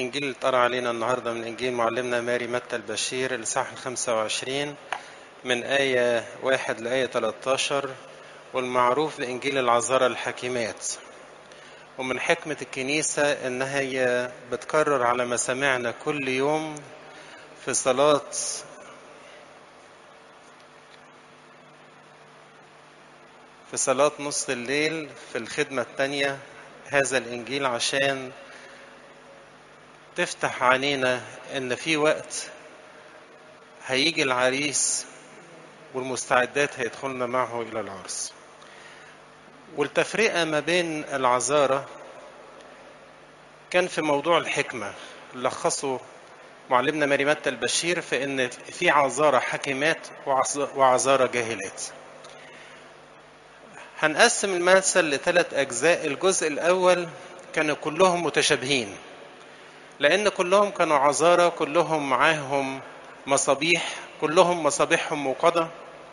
الإنجيل اللي اتقرأ علينا النهاردة من إنجيل معلمنا ماري متى البشير الإصحاح 25 من آية 1 لآية 13 والمعروف بإنجيل العذارى الحكيمات ومن حكمة الكنيسة إنها هي بتكرر على مسامعنا كل يوم في صلاة في صلاة نص الليل في الخدمة التانية هذا الإنجيل عشان تفتح علينا إن في وقت هيجي العريس والمستعدات هيدخلنا معه إلى العرس والتفرقة ما بين العذارى كان في موضوع الحكمة لخصوا معلمنا ماري متى البشير في إن في عذارى حكيمات وعذارى جاهلات هنقسم المثل لثلاث أجزاء الجزء الأول كانوا كلهم متشابهين لأن كلهم كانوا عذارى كلهم معاهم مصابيح كلهم مصابيحهم موقدة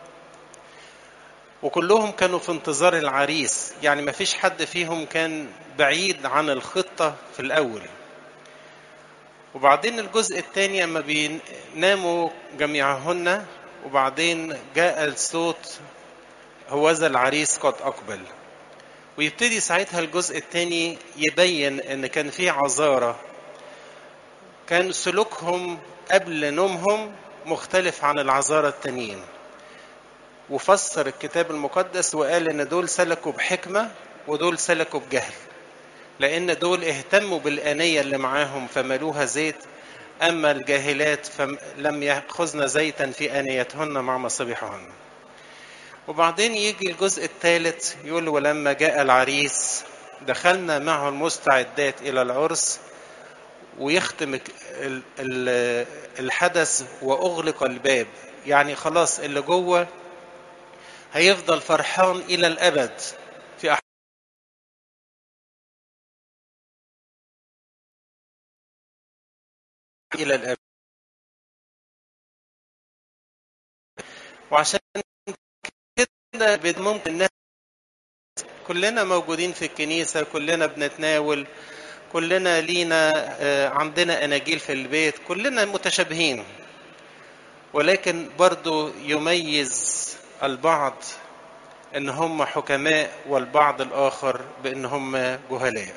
وكلهم كانوا في انتظار العريس يعني ما فيش حد فيهم كان بعيد عن الخطة في الأول وبعدين الجزء الثاني أما بيناموا جميعهن وبعدين جاء الصوت هوذا العريس قد أقبل ويبتدي ساعتها الجزء الثاني يبين ان كان في عذارى كان سلوكهم قبل نومهم مختلف عن العذارى التانيين وفسر الكتاب المقدس وقال ان دول سلكوا بحكمه ودول سلكوا بجهل لان دول اهتموا بالانيه اللي معاهم فملوها زيت اما الجاهلات فلم ياخذن زيتا في انيتهن مع مصابيحهن وبعدين يجي الجزء الثالث يقول ولما جاء العريس دخلنا معه المستعدات الى العرس ويختم الحدث واغلق الباب يعني خلاص اللي جوه هيفضل فرحان الى الابد في أح... الى الابد وعشان كده ممكن الناس كلنا موجودين في الكنيسة كلنا بنتناول كلنا لينا عندنا أناجيل في البيت كلنا متشابهين ولكن برضو يميز البعض ان هم حكماء والبعض الاخر بان هم جهلاء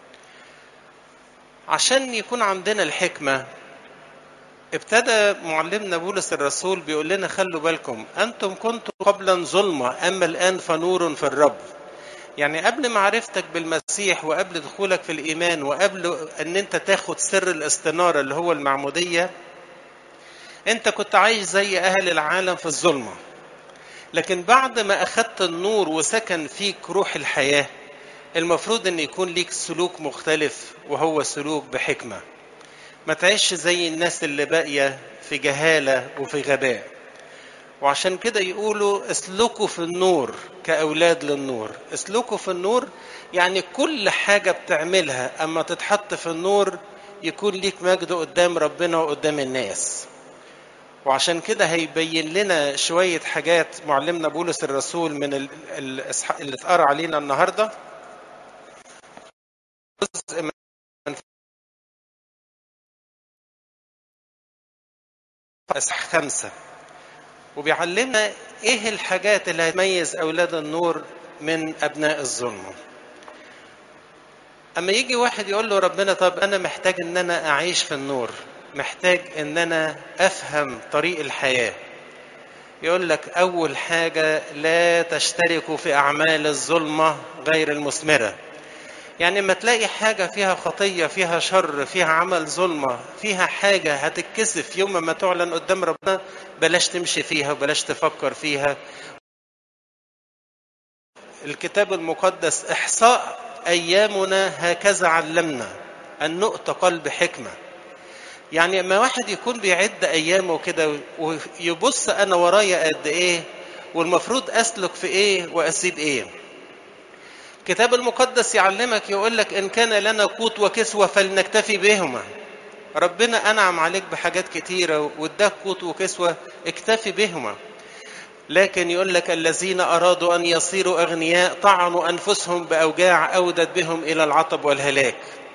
عشان يكون عندنا الحكمه ابتدى معلمنا بولس الرسول بيقول لنا خلوا بالكم انتم كنتم قبلا ظلمة اما الان فنور في الرب يعني قبل معرفتك بالمسيح وقبل دخولك في الايمان وقبل ان انت تاخد سر الاستنارة اللي هو المعمودية انت كنت عايش زي اهل العالم في الظلمة لكن بعد ما اخدت النور وسكن فيك روح الحياة المفروض ان يكون ليك سلوك مختلف وهو سلوك بحكمه ما تعيش زي الناس اللي باقية في جهالة وفي غباء وعشان كده يقولوا اسلكوا في النور كأولاد للنور اسلكوا في النور يعني كل حاجة بتعملها أما تتحط في النور يكون ليك مجد قدام ربنا وقدام الناس وعشان كده هيبين لنا شوية حاجات معلمنا بولس الرسول من اللي اتقرا علينا النهارده جزء من اصحاح خمسة وبيعلمنا ايه الحاجات اللي هتميز اولاد النور من ابناء الظلمة اما يجي واحد يقول له ربنا طب انا محتاج ان انا اعيش في النور محتاج ان انا افهم طريق الحياة يقول لك اول حاجة لا تشتركوا في اعمال الظلمة غير المثمرة يعني ما تلاقي حاجة فيها خطية فيها شر فيها عمل ظلمة فيها حاجة هتتكسف يوم ما تعلن قدام ربنا بلاش تمشي فيها وبلاش تفكر فيها الكتاب المقدس إحصاء أيامنا هكذا علمنا أن نؤتى قلب حكمة يعني ما واحد يكون بيعد أيامه كده ويبص أنا ورايا قد إيه والمفروض أسلك في إيه وأسيب إيه الكتاب المقدس يعلمك يقول لك ان كان لنا قوت وكسوه فلنكتفي بهما ربنا انعم عليك بحاجات كتيره واداك قوت وكسوه اكتفي بهما لكن يقول لك الذين ارادوا ان يصيروا اغنياء طعنوا انفسهم باوجاع اودت بهم الى العطب والهلاك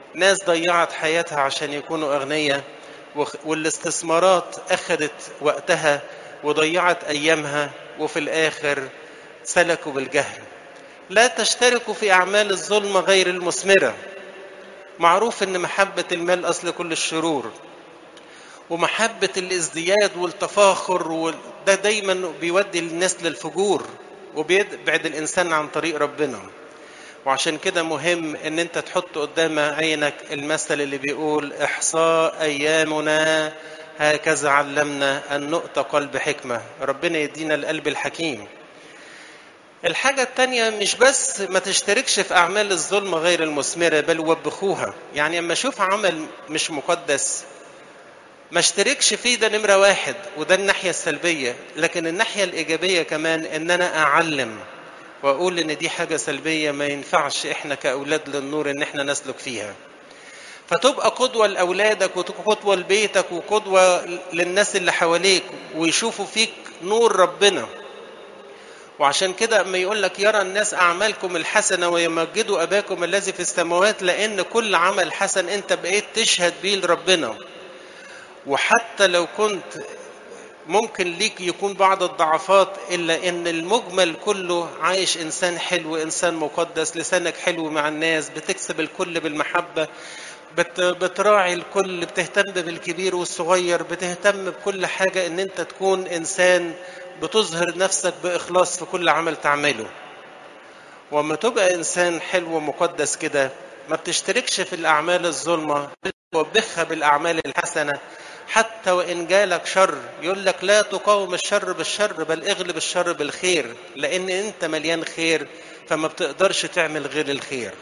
ناس ضيعت حياتها عشان يكونوا أغنياء والاستثمارات أخذت وقتها وضيعت أيامها وفي الآخر سلكوا بالجهل لا تشتركوا في أعمال الظلم غير المثمرة معروف أن محبة المال أصل كل الشرور ومحبة الازدياد والتفاخر وده دايما بيودي الناس للفجور وبيبعد الإنسان عن طريق ربنا وعشان كده مهم ان انت تحط قدام عينك المثل اللي بيقول احصاء ايامنا هكذا علمنا ان نؤتى قلب حكمة ربنا يدينا القلب الحكيم الحاجة التانية مش بس ما تشتركش في أعمال الظلم غير المثمرة بل وبخوها يعني أما أشوف عمل مش مقدس ما اشتركش فيه ده نمرة واحد وده الناحية السلبية لكن الناحية الإيجابية كمان إن أنا أعلم وأقول إن دي حاجة سلبية ما ينفعش إحنا كأولاد للنور إن إحنا نسلك فيها فتبقى قدوة لأولادك وقدوة لبيتك وقدوة للناس اللي حواليك ويشوفوا فيك نور ربنا وعشان كده اما يقول لك يرى الناس اعمالكم الحسنه ويمجدوا اباكم الذي في السماوات لان كل عمل حسن انت بقيت تشهد بيه لربنا وحتى لو كنت ممكن ليك يكون بعض الضعفات الا ان المجمل كله عايش انسان حلو انسان مقدس لسانك حلو مع الناس بتكسب الكل بالمحبه بت بتراعي الكل بتهتم بالكبير والصغير بتهتم بكل حاجه ان انت تكون انسان بتظهر نفسك باخلاص في كل عمل تعمله وما تبقى انسان حلو ومقدس كده ما بتشتركش في الاعمال الظلمه توبخها بالاعمال الحسنه حتى وان جالك شر يقول لك لا تقاوم الشر بالشر بل اغلب الشر بالخير لان انت مليان خير فما بتقدرش تعمل غير الخير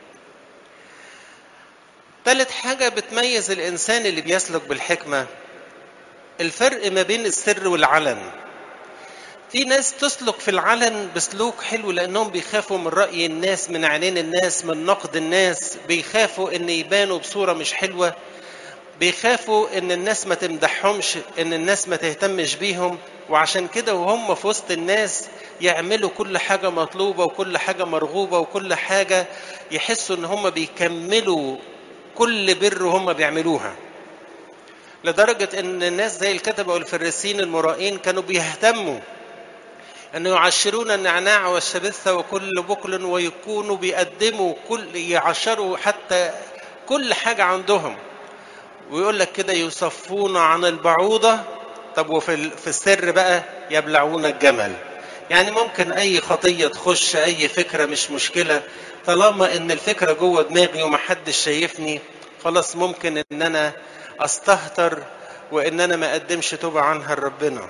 ثالث حاجة بتميز الإنسان اللي بيسلك بالحكمة الفرق ما بين السر والعلن في ناس تسلك في العلن بسلوك حلو لأنهم بيخافوا من رأي الناس من عينين الناس من نقد الناس بيخافوا إن يبانوا بصورة مش حلوة بيخافوا ان الناس ما تمدحهمش ان الناس ما تهتمش بيهم وعشان كده وهم في وسط الناس يعملوا كل حاجة مطلوبة وكل حاجة مرغوبة وكل حاجة يحسوا ان هم بيكملوا كل بر هم بيعملوها لدرجة ان الناس زي الكتبة والفريسين المرائين كانوا بيهتموا أن يعشرون النعناع والشبثة وكل بكل ويكونوا بيقدموا كل يعشروا حتى كل حاجة عندهم ويقول لك كده يصفون عن البعوضة طب وفي في السر بقى يبلعون الجمل يعني ممكن أي خطية تخش أي فكرة مش مشكلة طالما إن الفكرة جوه دماغي ومحدش شايفني خلاص ممكن إن أنا أستهتر وإن أنا ما أقدمش توبة عنها لربنا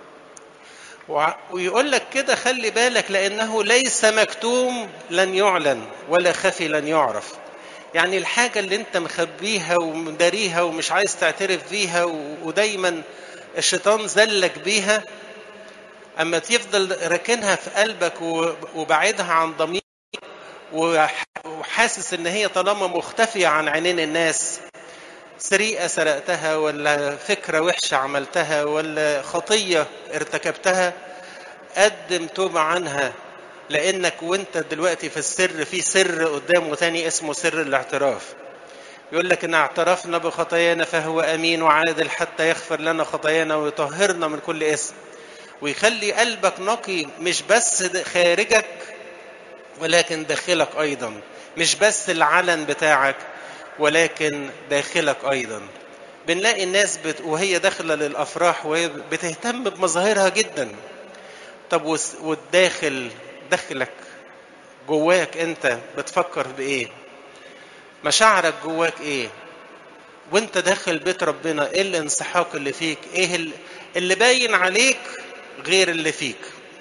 ويقول لك كده خلي بالك لأنه ليس مكتوم لن يعلن ولا خفي لن يعرف يعني الحاجة اللي انت مخبيها ومداريها ومش عايز تعترف بيها ودايما الشيطان زلك بيها اما تفضل راكنها في قلبك وبعيدها عن ضميرك وحاسس ان هي طالما مختفية عن عينين الناس سرقة سرقتها ولا فكرة وحشة عملتها ولا خطية ارتكبتها قدم توبة عنها لانك وانت دلوقتي في السر في سر قدامه تاني اسمه سر الاعتراف يقول لك ان اعترفنا بخطايانا فهو امين وعادل حتى يغفر لنا خطايانا ويطهرنا من كل اسم ويخلي قلبك نقي مش بس خارجك ولكن داخلك ايضا مش بس العلن بتاعك ولكن داخلك ايضا بنلاقي الناس بت... وهي داخله للافراح وهي بتهتم بمظاهرها جدا طب والداخل داخلك جواك انت بتفكر بايه مشاعرك جواك ايه وانت داخل بيت ربنا ايه الانسحاق اللي فيك ايه اللي باين عليك غير اللي فيك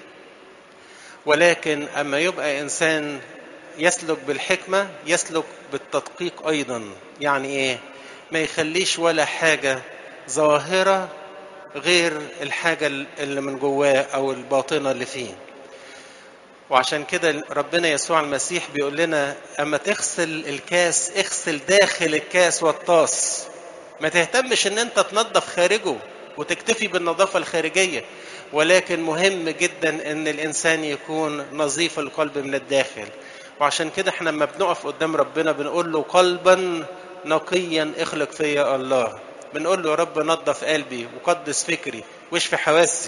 ولكن اما يبقى انسان يسلك بالحكمه يسلك بالتدقيق ايضا يعني ايه ما يخليش ولا حاجه ظاهره غير الحاجه اللي من جواه او الباطنه اللي فيه وعشان كده ربنا يسوع المسيح بيقول لنا اما تغسل الكاس اغسل داخل الكاس والطاس ما تهتمش ان انت تنظف خارجه وتكتفي بالنظافه الخارجيه ولكن مهم جدا ان الانسان يكون نظيف القلب من الداخل وعشان كده احنا لما بنقف قدام ربنا بنقول له قلبا نقيا اخلق فيا الله بنقول له يا رب نظف قلبي وقدس فكري واشفي حواسي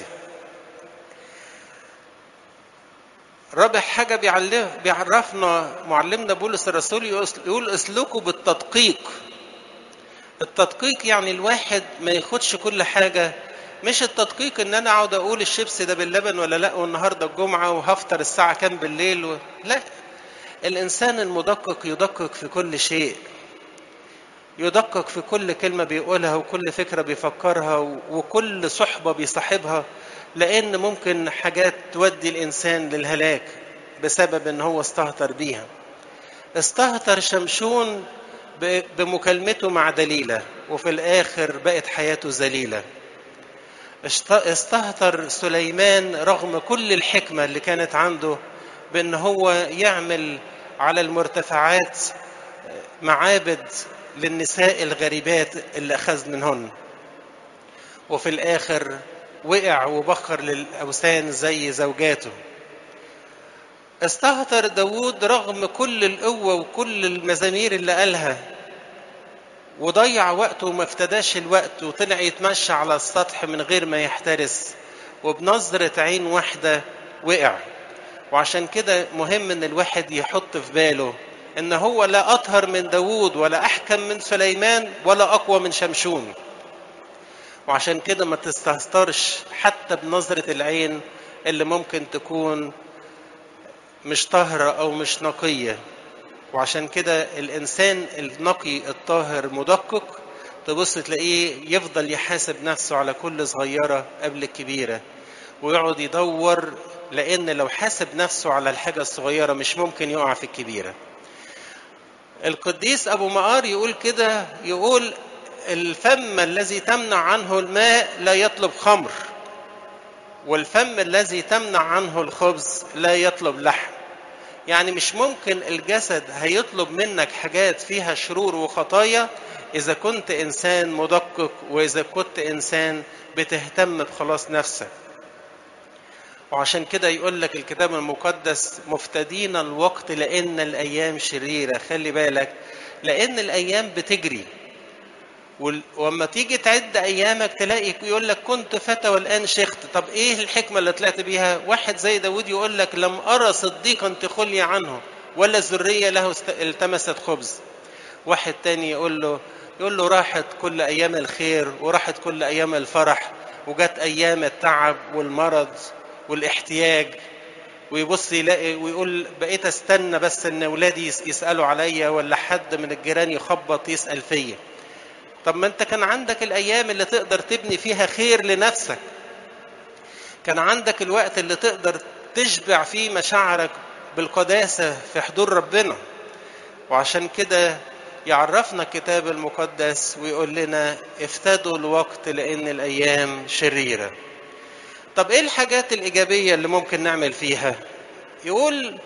رابع حاجة بيعرفنا معلمنا بولس الرسول يقول اسلكوا بالتدقيق التدقيق يعني الواحد ما ياخدش كل حاجة مش التدقيق ان انا اقعد اقول الشيبس ده باللبن ولا لا والنهارده الجمعة وهفطر الساعة كام بالليل و... لا الانسان المدقق يدقق في كل شيء يدقق في كل كلمة بيقولها وكل فكرة بيفكرها وكل صحبة بيصاحبها لأن ممكن حاجات تودي الإنسان للهلاك بسبب إن هو استهتر بيها. استهتر شمشون بمكالمته مع دليلة وفي الآخر بقت حياته ذليلة. استهتر سليمان رغم كل الحكمة اللي كانت عنده بأن هو يعمل على المرتفعات معابد للنساء الغريبات اللي أخذ منهن وفي الآخر وقع وبخر للأوثان زي زوجاته استهتر داود رغم كل القوة وكل المزامير اللي قالها وضيع وقته وما افتداش الوقت وطلع يتمشى على السطح من غير ما يحترس وبنظرة عين واحدة وقع وعشان كده مهم ان الواحد يحط في باله ان هو لا اطهر من داود ولا احكم من سليمان ولا اقوى من شمشون وعشان كده ما تستهترش حتى بنظرة العين اللي ممكن تكون مش طاهرة او مش نقية وعشان كده الانسان النقي الطاهر مدقق تبص تلاقيه يفضل يحاسب نفسه على كل صغيرة قبل الكبيرة ويقعد يدور لان لو حاسب نفسه على الحاجة الصغيرة مش ممكن يقع في الكبيرة القديس ابو مقار يقول كده يقول الفم الذي تمنع عنه الماء لا يطلب خمر والفم الذي تمنع عنه الخبز لا يطلب لحم يعني مش ممكن الجسد هيطلب منك حاجات فيها شرور وخطايا اذا كنت انسان مدقق واذا كنت انسان بتهتم بخلاص نفسك وعشان كده يقول لك الكتاب المقدس مفتدين الوقت لان الايام شريره خلي بالك لان الايام بتجري ولما تيجي تعد ايامك تلاقي يقول لك كنت فتى والان شيخت طب ايه الحكمه اللي طلعت بيها واحد زي داود يقول لك لم ارى صديقا تخلي عنه ولا ذريه له التمست خبز واحد تاني يقول له يقول له راحت كل ايام الخير وراحت كل ايام الفرح وجت ايام التعب والمرض والاحتياج ويبص يلاقي ويقول بقيت استنى بس ان اولادي يسالوا عليا ولا حد من الجيران يخبط يسال فيا طب ما انت كان عندك الايام اللي تقدر تبني فيها خير لنفسك كان عندك الوقت اللي تقدر تشبع فيه مشاعرك بالقداسه في حضور ربنا وعشان كده يعرفنا الكتاب المقدس ويقول لنا افتدوا الوقت لان الايام شريره طب ايه الحاجات الايجابيه اللي ممكن نعمل فيها يقول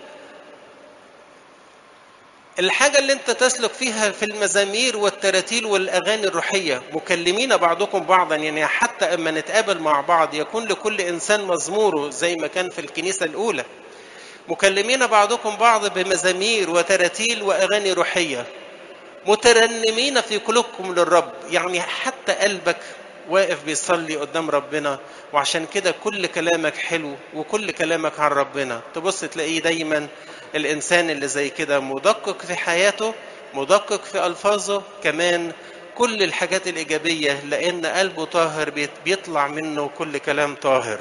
الحاجة اللي انت تسلك فيها في المزامير والتراتيل والأغاني الروحية مكلمين بعضكم بعضا يعني حتى أما نتقابل مع بعض يكون لكل إنسان مزموره زي ما كان في الكنيسة الأولى مكلمين بعضكم بعض بمزامير وتراتيل وأغاني روحية مترنمين في قلوبكم للرب يعني حتى قلبك واقف بيصلي قدام ربنا وعشان كده كل كلامك حلو وكل كلامك عن ربنا تبص تلاقيه دايما الانسان اللي زي كده مدقق في حياته مدقق في الفاظه كمان كل الحاجات الايجابيه لان قلبه طاهر بيطلع منه كل كلام طاهر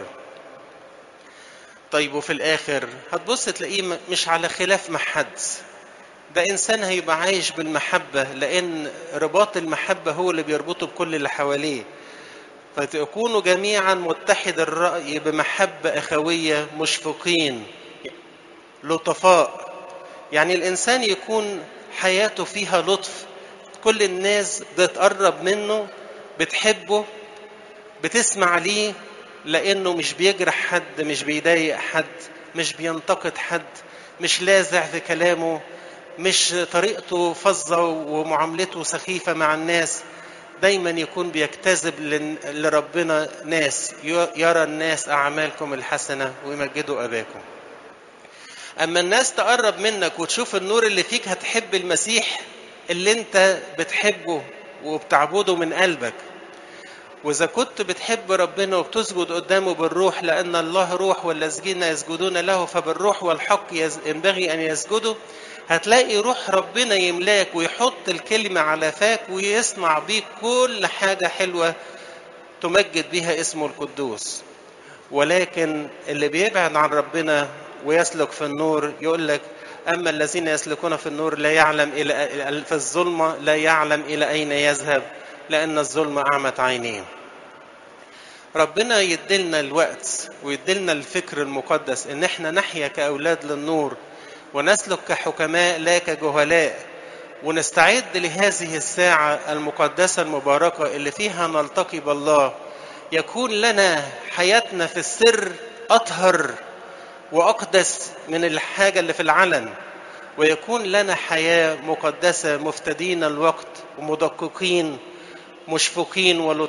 طيب وفي الاخر هتبص تلاقيه مش على خلاف مع حد ده انسان هيبقى عايش بالمحبه لان رباط المحبه هو اللي بيربطه بكل اللي حواليه فتكونوا جميعا متحد الراي بمحبه اخويه مشفقين لطفاء يعني الانسان يكون حياته فيها لطف كل الناس بتقرب منه بتحبه بتسمع ليه لانه مش بيجرح حد مش بيضايق حد مش بينتقد حد مش لازع في كلامه مش طريقته فظه ومعاملته سخيفه مع الناس دايما يكون بيجتذب لربنا ناس يرى الناس اعمالكم الحسنه ويمجدوا اباكم اما الناس تقرب منك وتشوف النور اللي فيك هتحب المسيح اللي انت بتحبه وبتعبده من قلبك واذا كنت بتحب ربنا وبتسجد قدامه بالروح لان الله روح والذين يسجدون له فبالروح والحق ينبغي ان يسجدوا هتلاقي روح ربنا يملاك ويحط الكلمة على فاك ويصنع بيك كل حاجة حلوة تمجد بها اسمه القدوس ولكن اللي بيبعد عن ربنا ويسلك في النور يقول لك أما الذين يسلكون في النور لا يعلم إلى في الظلمة لا يعلم إلى أين يذهب لأن الظلمة أعمت عينيه ربنا يدلنا الوقت ويدلنا الفكر المقدس إن احنا نحيا كأولاد للنور ونسلك كحكماء لا كجهلاء ونستعد لهذه الساعة المقدسة المباركة اللي فيها نلتقي بالله يكون لنا حياتنا في السر أطهر وأقدس من الحاجة اللي في العلن ويكون لنا حياة مقدسة مفتدين الوقت ومدققين مشفقين